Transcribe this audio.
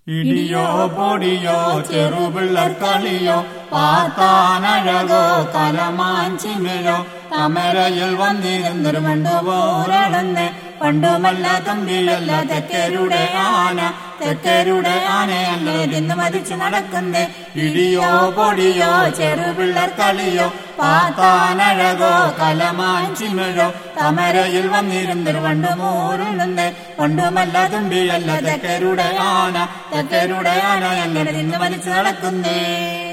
ഇടിയോ പൊടിയോ ചെറുപിള്ളർ കളിയോ പാത്താനഴകോ കലമാഞ്ചിമയോ തമരയിൽ വന്നിരുന്നൊരു മണ്ടുപോരണന്ന് പണ്ടുമല്ല തമ്പിയല്ല തെക്കരുടെ ആന തെക്കരുടെ ആനയല്ല ഇന്ന് മതിച്ചു നടക്കുന്നേ ഇടിയോ പൊടിയോ ചെറുപിള്ളർ കളിയോ പാത്താനഴകോ കലമാഞ്ചിമഴോ തമരയിൽ വന്നിരുന്നൊരു വണ്ടുമൂരുന്നുന്നേ പണ്ടുമല്ല തുമ്പിയല്ല തെക്കരുടെ ആന തെക്കരുടെ ആനയല്ല ഇന്ന് വലിച്ചു നടക്കുന്നേ